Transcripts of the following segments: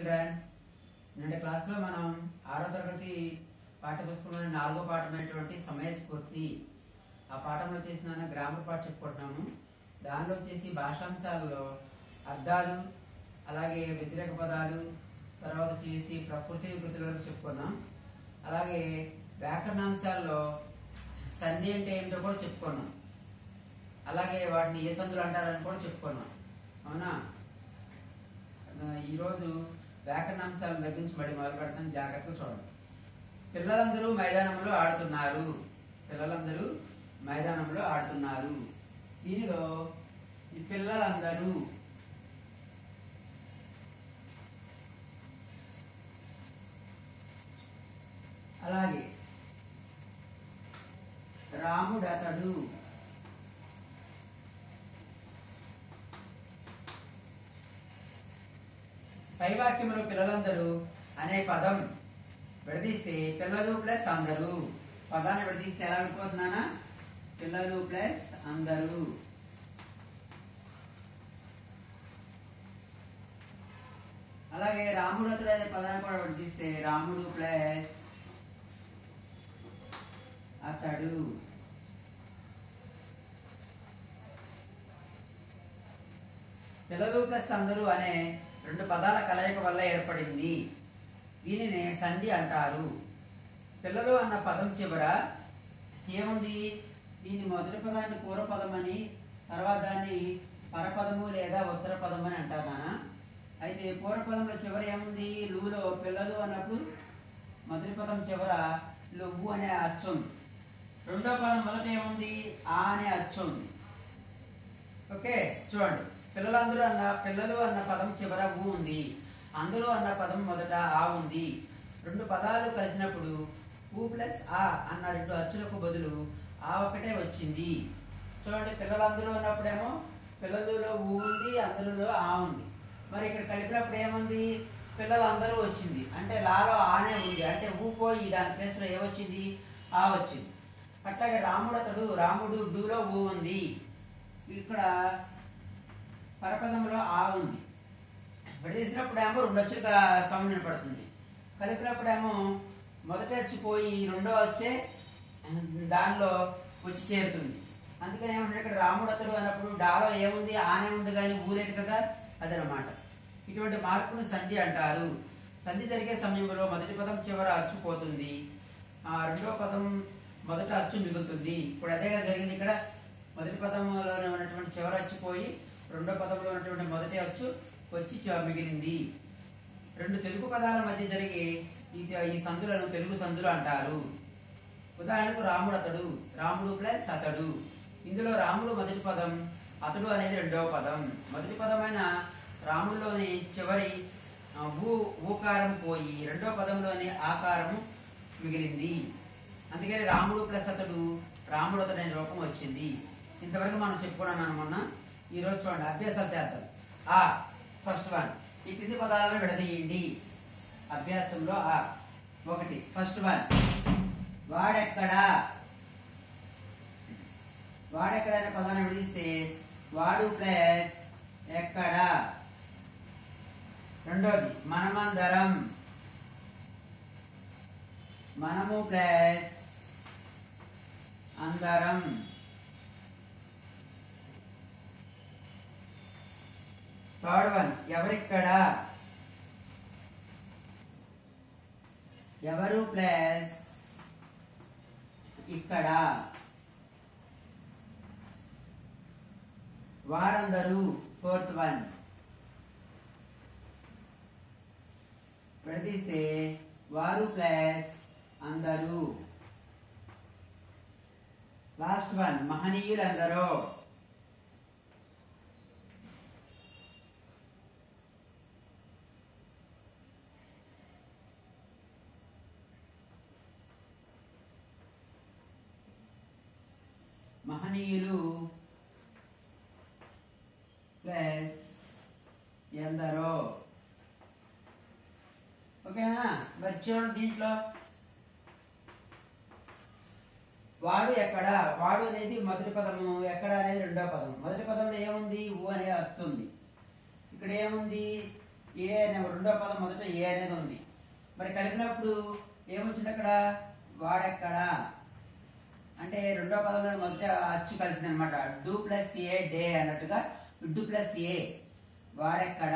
children నిన్నటి క్లాస్లో మనం ఆరో తరగతి పాఠ్యపుస్తకంలోని నాలుగో పాఠమైనటువంటి సమయస్ఫూర్తి ఆ పాఠంలో వచ్చేసి గ్రామర్ పాఠ చెప్పుకుంటున్నాము దానిలో వచ్చేసి భాషాంశాలలో అర్థాలు అలాగే వ్యతిరేక పదాలు తర్వాత వచ్చేసి ప్రకృతి వికృతులను చెప్పుకున్నాం అలాగే వ్యాకరణాంశాల్లో సంధి అంటే ఏమిటో కూడా చెప్పుకున్నాం అలాగే వాటిని ఏ సందులు అంటారని కూడా చెప్పుకున్నాం అవునా ఆ, ఈరోజు వ్యాకరణాంశాల దగ్గర నుంచి మళ్ళీ మొదలు పెడతాం జాగ్రత్తగా చూడండి పిల్లలందరూ మైదానంలో ఆడుతున్నారు పిల్లలందరూ మైదానంలో ఆడుతున్నారు దీనిలో ఈ పిల్లలందరూ అలాగే రాముడతడు పై వాక్యంలో పిల్లలందరూ అనే పదం విడదీస్తే పిల్లలు ప్లస్ అందరూ పదాన్ని విడదీస్తే ఎలా అనుకుంటున్నానా పిల్లలు ప్లస్ అందరూ అలాగే రాముడు అతడు అనే పదాన్ని కూడా విడదీస్తే రాముడు ప్లస్ అతడు పిల్లలు ప్లస్ అందరూ అనే రెండు పదాల కలయిక వల్ల ఏర్పడింది దీనిని సంధి అంటారు పిల్లలు అన్న పదం చివర ఏముంది దీని మొదటి పదాన్ని పూర్వపదం అని తర్వాత దాన్ని పరపదము లేదా ఉత్తర పదం అని అంటారు నాన్న అయితే పూర్వపదంలో చివర ఏముంది లూలో పిల్లలు అన్నప్పుడు మొదటి పదం చివర లొవ్వు అనే అచ్చు ఉంది రెండో పదం మొదట ఏముంది ఆ అనే అచ్చు ఉంది ఓకే చూడండి పిల్లలందరూ అన్న పిల్లలు అన్న పదం చివర ఊ ఉంది అందరూ అన్న పదం మొదట ఆ ఉంది రెండు పదాలు కలిసినప్పుడు ఊ ప్లస్ ఆ అన్న రెండు అచ్చులకు బదులు ఆ ఒకటే వచ్చింది చూడండి పిల్లలందరూ అన్నప్పుడేమో పిల్లలలో ఊ ఉంది అందులో ఆ ఉంది మరి ఇక్కడ కలిపినప్పుడు ఏముంది పిల్లలందరూ వచ్చింది అంటే లాలో ఆనే ఉంది అంటే ఊ పోయి దాని ప్లేస్లో ఏమొచ్చింది ఆ వచ్చింది అట్లాగే రాముడు అతడు రాముడు డూలో ఊ ఉంది ఇక్కడ పరపదంలో ఆ ఉంది విడదీసినప్పుడేమో రెండు అచ్చులుగా సౌండ్ పడుతుంది కలిపినప్పుడేమో మొదటి అచ్చు పోయి రెండో వచ్చే దానిలో వచ్చి చేరుతుంది అందుకని ఏమంటే ఇక్కడ రాముడు అతడు అన్నప్పుడు డాలో ఏముంది ఆనే ఉంది కానీ ఊలేదు కదా అదనమాట ఇటువంటి మార్పును సంధి అంటారు సంధి జరిగే సమయంలో మొదటి పదం చివర అచ్చు పోతుంది ఆ రెండో పదం మొదట అచ్చు మిగులుతుంది ఇప్పుడు అదేగా జరిగింది ఇక్కడ మొదటి పదంలోనే ఉన్నటువంటి చివర అచ్చు పోయి రెండో పదంలో ఉన్నటువంటి మొదటి అచ్చు వచ్చి చివ- మిగిలింది రెండు తెలుగు పదాల మధ్య జరిగే ఈ ఈ సందులను తెలుగు సందులు అంటారు ఉదాహరణకు రాముడు అతడు రాముడు ప్లస్ అతడు ఇందులో రాముడు మొదటి పదం అతడు అనేది రెండవ పదం మొదటి పదమైన రాముడిలోని చివరి ఆ, ఊ ఊకారం పోయి రెండవ పదంలోని ఆకారం మిగిలింది అందుకని రాముడు ప్లస్ అతడు రాముడు అతడు అనే రూపం వచ్చింది ఇంతవరకు మనం చెప్పుకున్నాను మొన్న ఈ రోజు చూడండి అభ్యాసాలు చేద్దాం ఆ ఫస్ట్ వన్ ఈ క్రింది పదాలను విడదీయండి అభ్యాసంలో ఆ ఒకటి ఫస్ట్ వన్ వాడెక్కడా వాడెక్కడ అనే పదాన్ని విడిస్తే వాడు ప్లస్ ఎక్కడ రెండోది మనమందరం మనము ప్లస్ అందరం థర్డ్ వన్ ఎవరిక్కడ ఎవరు ప్లస్ ఇక్కడ వారందరూ ఫోర్త్ వన్ విడదీస్తే వారు ప్లస్ అందరూ లాస్ట్ వన్ మహనీయులందరూ మహనీయులు ప్లస్ ఎందరో ఓకేనా మరి చూడండి దీంట్లో వాడు ఎక్కడ వాడు అనేది మొదటి పదము ఎక్కడ అనేది రెండో పదం మొదటి పదంలో ఏముంది ఊ అనే అచ్చు ఉంది ఇక్కడ ఏముంది ఏ అనే రెండో పదం మొదట ఏ అనేది ఉంది మరి కలిపినప్పుడు ఏమొచ్చింది అక్కడ వాడెక్కడ అంటే రెండో పదంలో మొదట అచ్చు కలిసింది అనమాట డు ప్లస్ ఏ డే అన్నట్టుగా డు ప్లస్ ఏ వాడెక్కడ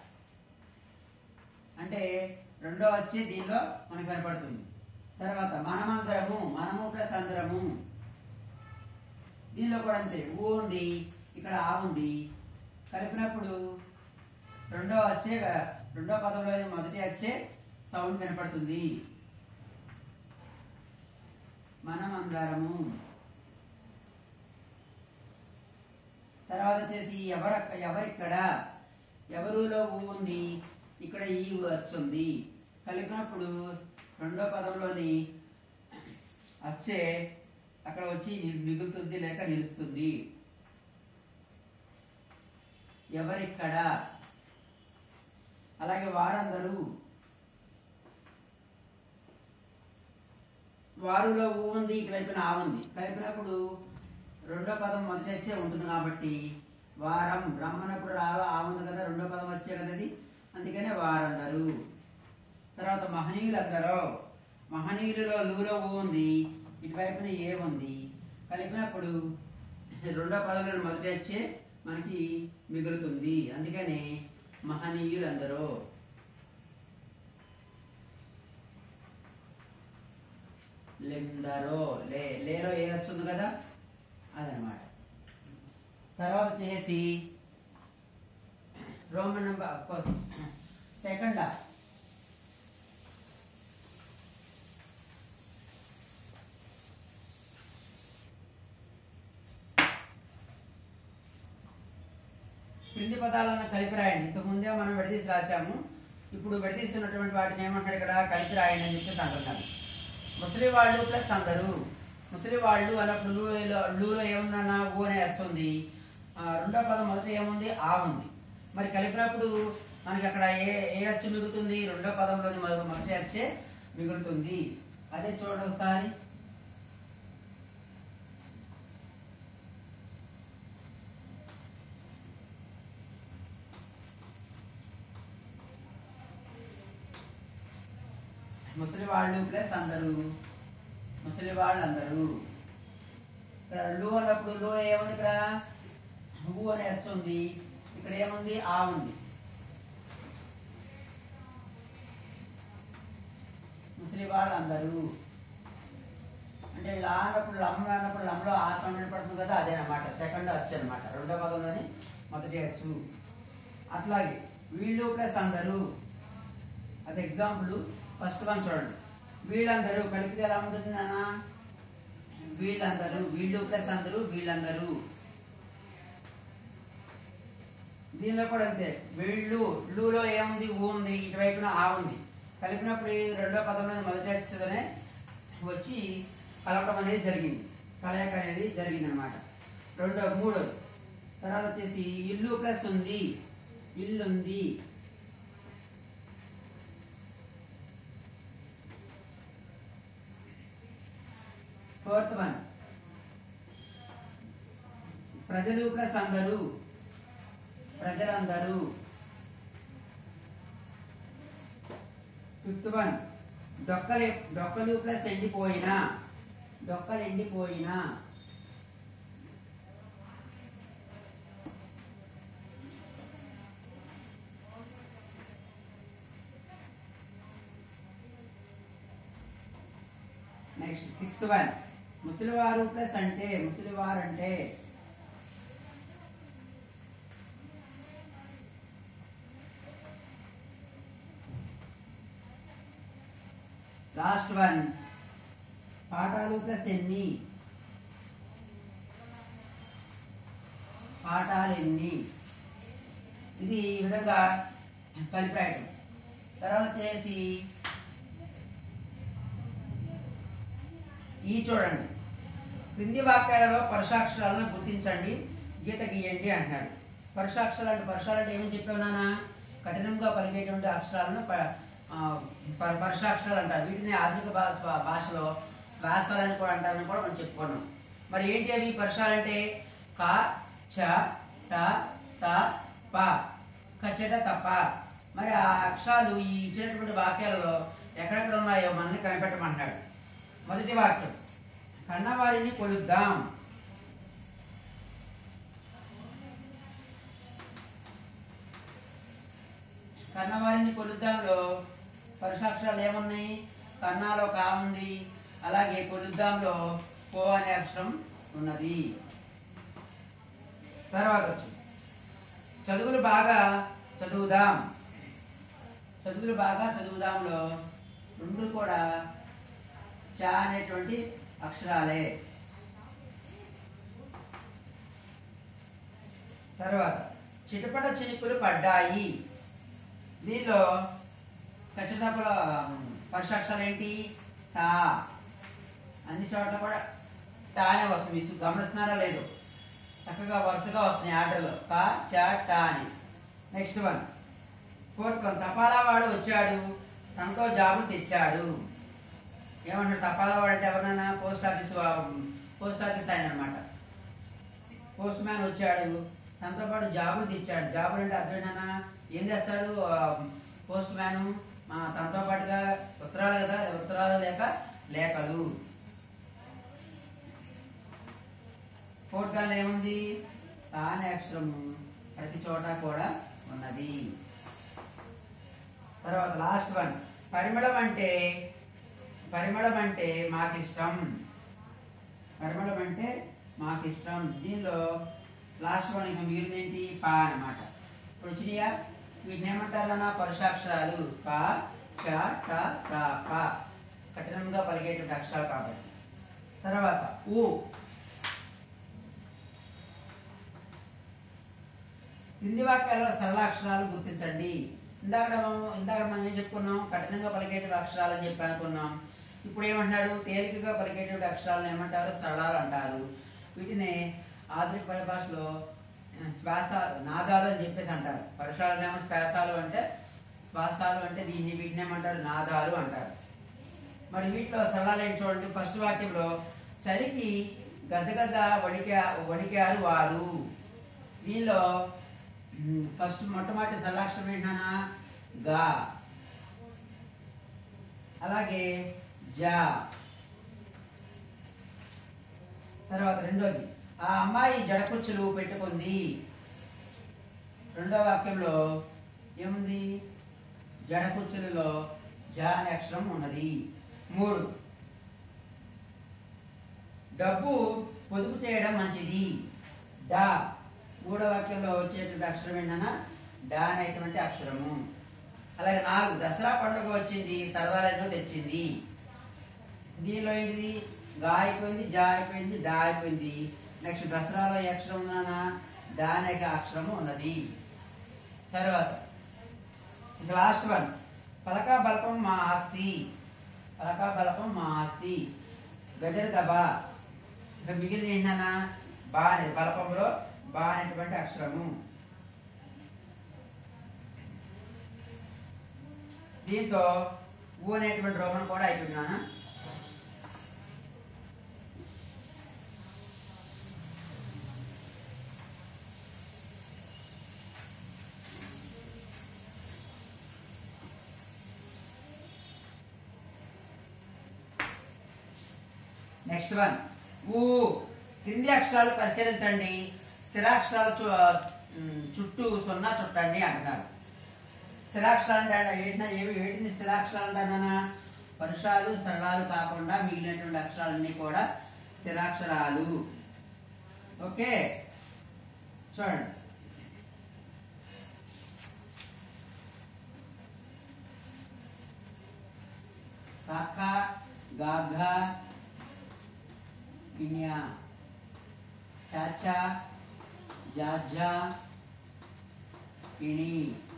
అంటే రెండో వచ్చి దీనిలో మనకు కనపడుతుంది తర్వాత మనమందరము మనము ప్లస్ అందరము దీనిలో కూడా అంతే ఊ ఉంది ఇక్కడ ఆ ఉంది కలిపినప్పుడు రెండో వచ్చే రెండో పదంలో మొదటి వచ్చే సౌండ్ వినపడుతుంది మనమందరము తర్వాత వచ్చేసి ఎవర ఎవరిక్కడ ఎవరులో ఊ ఉంది ఇక్కడ ఈ ఊ వచ్చుంది కలిపినప్పుడు రెండో పదంలోని వచ్చే అక్కడ వచ్చి ని- మిగులుతుంది లేక నిలుస్తుంది ఎవరిక్కడ అలాగే వారందరూ వారులో ఊ ఉంది ఇటువైపున ఆ ఉంది కలిపినప్పుడు రెండో పదం మొదటి వచ్చే ఉంటుంది కాబట్టి వారం రమ్మన్నప్పుడు రాగా ఆ ఉంది కదా రెండో పదం వచ్చే కదా అది అందుకనే వారందరూ తర్వాత మహనీయులందరూ మహనీయులలో లూలో ఊ ఉంది ఇటువైపున ఏ ఉంది కలిపినప్పుడు రెండో పదంలో మొదటి వచ్చే మనకి మిగులుతుంది అందుకని మహనీయులందరూ లెందరో లే లేలో ఏ వచ్చింది కదా అదనమాట తర్వాత వచ్చేసి రోమన్ నెంబర్ కోసం సెకండ్ క్రింది పదాలను కలిపి రాయండి ఇంతకు ముందే మనం విడదీసి రాసాము ఇప్పుడు విడదీస్తున్నటువంటి వాటిని ఏమంటాడు ఇక్కడ కలిపి రాయండి అని చెప్పేసి అంటున్నాను ముసలి వాళ్ళు ప్లస్ అందరూ ముసలి వాళ్ళు అన్నప్పుడు లూలో లూలో ఏమున్నా ఊ అనే అచ్చు ఉంది ఆ, రెండో పదం మొదట ఏముంది ఆ ఉంది మరి కలిపినప్పుడు మనకి అక్కడ ఏ ఏ అచ్చు మిగులుతుంది రెండో పదంలోని మొదటి మొదటి అచ్చే మిగులుతుంది అదే చూడండి ఒకసారి ముసలి వాళ్ళు ప్లస్ అందరూ ముసలి వాళ్ళు అందరూ ఇక్కడ లు అన్నప్పుడు లో ఏముంది ఇక్కడ ఊ అనే అచ్చు ఉంది ఇక్కడ ఏముంది ఆ ఉంది ముసలి వాళ్ళు అందరూ అంటే లా అన్నప్పుడు లమ్ అన్నప్పుడు లంలో ఆ సౌండ్ వినపడుతుంది కదా అదేనమాట సెకండ్ అచ్చు అనమాట రెండో పదంలోని మొదటి అచ్చు అట్లాగే వీళ్ళు ప్లస్ అందరూ అది ఎగ్జాంపుల్ ఫస్ట్ వన్ చూడండి వీళ్ళందరూ కలిపితే ఎలా ఉంటుంది నాన్న వీళ్ళందరూ వీళ్ళు ప్లస్ అందరూ వీళ్ళందరూ దీనిలో కూడా అంతే వీళ్ళు లూలో ఏముంది ఊ ఉంది ఇటువైపున ఆ ఉంది కలిపినప్పుడు ఈ రెండో పదంలో మొదటి వచ్చేదనే వచ్చి కలపడం అనేది జరిగింది కలయిక అనేది జరిగింది అనమాట రెండో మూడోది తర్వాత వచ్చేసి ఇల్లు ప్లస్ ఉంది ఇల్లు ఉంది ఫోర్త్ వన్ ప్రజలు ప్లస్ అందరూ ప్రజలందరూ ఫిఫ్త్ వన్ డొక్కలు డొక్కలు ప్లస్ ఎండిపోయిన డొక్కలు ఎండిపోయిన నెక్స్ట్ సిక్స్త్ వన్ ముసలివారు ప్లస్ అంటే ముసలివారు అంటే లాస్ట్ వన్ పాఠాలు ప్లస్ ఎన్ని పాఠాలు ఎన్ని ఇది ఈ విధంగా కలిపి రాయటం తర్వాత వచ్చేసి ఈ చూడండి క్రింది వాక్యాలలో పరుషాక్షరాలను గుర్తించండి గీత గీయండి అంటున్నాడు పరుషాక్షరాలు అంటే పరుషాలు అంటే ఏమని చెప్పావు నాన్న కఠినంగా పలికేటువంటి అక్షరాలను ప- ఆ, ప- పరుషాక్షరాలు అంటారు వీటిని ఆధునిక భాష భాషలో శ్వాసలు అని కూడా అంటారని కూడా మనం చెప్పుకున్నాం మరి ఏంటి అవి పరుషాలంటే క చ ట త ప కచ్చట తప్ప మరి ఆ అక్షరాలు ఈ ఇచ్చినటువంటి వాక్యాలలో ఎక్కడెక్కడ ఉన్నాయో మనల్ని కనిపెట్టమంటాడు మొదటి వాక్యం కన్నవారిని కొలుద్దాం కన్నవారిని కొలుద్దాంలో పరుషాక్షరాలు ఏమున్నాయి కన్నాలో కా ఉంది అలాగే కొలుద్దాంలో కో అనే అక్షరం ఉన్నది తర్వాత వచ్చి చదువులు బాగా చదువుదాం చదువులు బాగా చదువుదాంలో రెండు కూడా చా అనేటువంటి అక్షరాలే తర్వాత చిటపట చినుకులు పడ్డాయి దీనిలో ఖచ్చితంగా పరుషాక్షరాలు ఏంటి టా అన్ని చోట్ల కూడా టానే వస్తుంది మీరు గమనిస్తున్నారా లేదు చక్కగా వరుసగా వస్తున్నాయి ఆర్డర్లో కా చా టా అని నెక్స్ట్ వన్ ఫోర్త్ వన్ తపాలా వాడు వచ్చాడు తనతో జాబులు తెచ్చాడు ఏమంటారు తపాలా వాడు అంటే ఎవరినైనా పోస్ట్ ఆఫీస్ పోస్ట్ ఆఫీస్ ఆయన అనమాట పోస్ట్ మ్యాన్ వచ్చాడు తనతో పాటు జాబులు తెచ్చాడు జాబులు అంటే అర్థం ఏంటన్నా ఏం చేస్తాడు పోస్ట్ మ్యాన్ తనతో పాటుగా ఉత్తరాలు కదా ఉత్తరాలు లేక లేఖలు ఫోర్త్ దానిలో ఏముంది తా అనే అక్షరము ప్రతి చోట కూడా ఉన్నది తర్వాత లాస్ట్ వన్ పరిమళం అంటే పరిమళం అంటే మాకిష్టం పరిమళం అంటే మాకిష్టం దీనిలో లాస్ట్ వన్ ఇంకా మిగిలింది ఏంటి పా అన్నమాట ఇప్పుడు వచ్చినాయా వీటిని ఏమంటారన్న పరుషాక్షరాలు పా చ ట ట ప కఠినంగా పలికేటువంటి అక్షరాలు కాబట్టి తర్వాత ఊ కింది వాక్యాల్లో సరళ అక్షరాలు గుర్తించండి ఇందాక మనం- ఇందాక మనం ఏం చెప్పుకున్నాం కఠినంగా పలికేటువంటి అక్షరాలు అని చెప్పి అనుకున్నాం ఇప్పుడు ఏమంటున్నాడు తేలికగా పలికేటువంటి అక్షరాలను ఏమంటారు సరళాలు అంటారు వీటిని ఆధునిక పరిభాషలో ఆ, శ్వాస నాదాలు అని చెప్పేసి అంటారు పరుషాలనేమో శ్వాసాలు అంటే శ్వాసాలు అంటే దీన్ని వీటిని ఏమంటారు నాదాలు అంటారు మరి వీటిలో సరళాలు ఏంటి చూడండి ఫస్ట్ వాక్యంలో చలికి గజగజ వణికా వణికారు వారు దీనిలో మ్, ఫస్ట్ మొట్టమొదటి సరళాక్షరం ఏంటన్నా గా అలాగే జా తర్వాత రెండోది ఆ అమ్మాయి జడకుచ్చులు పెట్టుకుంది రెండో వాక్యంలో ఏముంది జడకుచ్చులలో జా అనే అక్షరం ఉన్నది మూడు డబ్బు పొదుపు చేయడం మంచిది డా మూడో వాక్యంలో వచ్చేటువంటి అక్షరం ఏంటన్నా డా అనేటువంటి అక్షరము అలాగే నాలుగు దసరా పండుగ వచ్చింది సరదాలను తెచ్చింది దీనిలో ఏంటిది గా అయిపోయింది జా అయిపోయింది డా అయిపోయింది నెక్స్ట్ దసరాలో ఏ అక్షరం ఉందన్నా డా అనే అక్షరము ఉన్నది తర్వాత ఇక లాస్ట్ వన్ పలకా బలపం మా ఆస్తి పలకా బలపం మా ఆస్తి గజర దబ ఇక మిగిలిన ఏంటన్నా బా అనే బలపంలో బా అనేటువంటి అక్షరము దీంతో ఊ అనేటువంటి రోమన్ కూడా అయిపోయినానా నెక్స్ట్ వన్ ఊ కింది అక్షరాలు పరిశీలించండి స్థిరాక్షరాలు చు- ఉమ్, చుట్టూ సున్నా చుట్టండి అంటున్నారు స్థిరాక్షరాలు అంటే ఏంటన్నా ఏవి వేటిని స్థిరాక్షరాలు అంటానా పరుషాలు సరళాలు కాకుండా మిగిలినటువంటి అక్షరాలన్నీ కూడా స్థిరాక్షరాలు ఓకే చూడండి కాక గాఘ ఇన్యా చాచా జాజా పిణి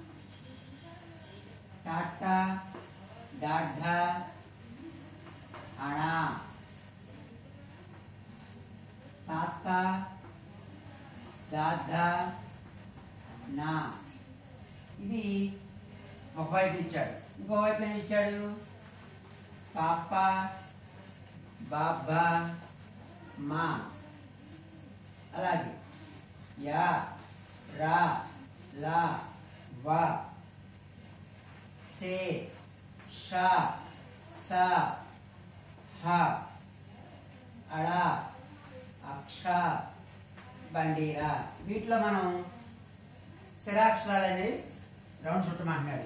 టాటా డాఢా అణా తాత దాదా నా ఇవి ఒకవైపు ఇచ్చాడు ఇంకోవైపు ఏమి ఇచ్చాడు పాప బాబా మా అలాగే యా రా లా వా సే ష స హ అళ అక్ష బండీరా వీటిలో మనం స్థిరాక్షరాలు అనేవి రౌండ్ చుట్టమంటున్నాడు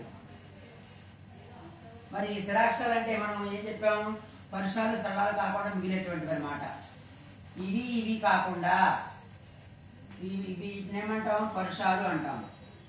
మరి ఈ స్థిరాక్షరాలు అంటే మనం ఏం చెప్పాము పరుషాలు సరళాలు కాకుండా మిగిలేటువంటివి అనమాట ఇవి ఇవి కాకుండా ఇవి వీటిని ఏమంటాం పరుషాలు అంటాం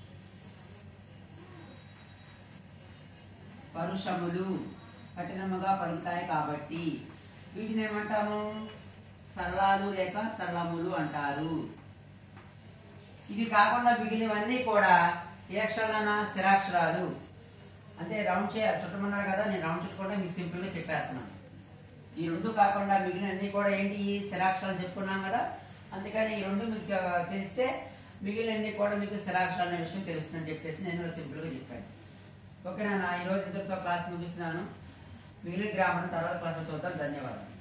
పరుషములు కఠినముగా పలుకుతాయి కాబట్టి వీటిని ఏమంటాము సరళాలు లేక సరళములు అంటారు ఇవి కాకుండా మిగిలినవన్నీ కూడా ఏ అక్షరాలైనా స్థిరాక్షరాలు అంటే రౌండ్ చే చుట్టమన్నారు కదా నేను రౌండ్ చుట్టకుండా మీకు సింపుల్ గా చెప్పేస్తున్నాను ఈ రెండు కాకుండా మిగిలినవన్నీ కూడా ఏంటి ఈ స్థిరాక్షరాలు చెప్పుకున్నాం కదా అందుకని ఈ రెండు మీకు ఆ, తెలిస్తే మిగిలినవన్నీ కూడా మీకు స్థిరాక్షరాలు అనే విషయం తెలుస్తుందని చెప్పేసి నేను సింపుల్ గా చెప్పాను ఓకేనా ఈ రోజు ఇంతటితో క్లాస్ ముగిస్తున్నాను మిగిలిన గ్రామం తర్వాత క్లాస్ చూద్దాం ధన్యవాదాలు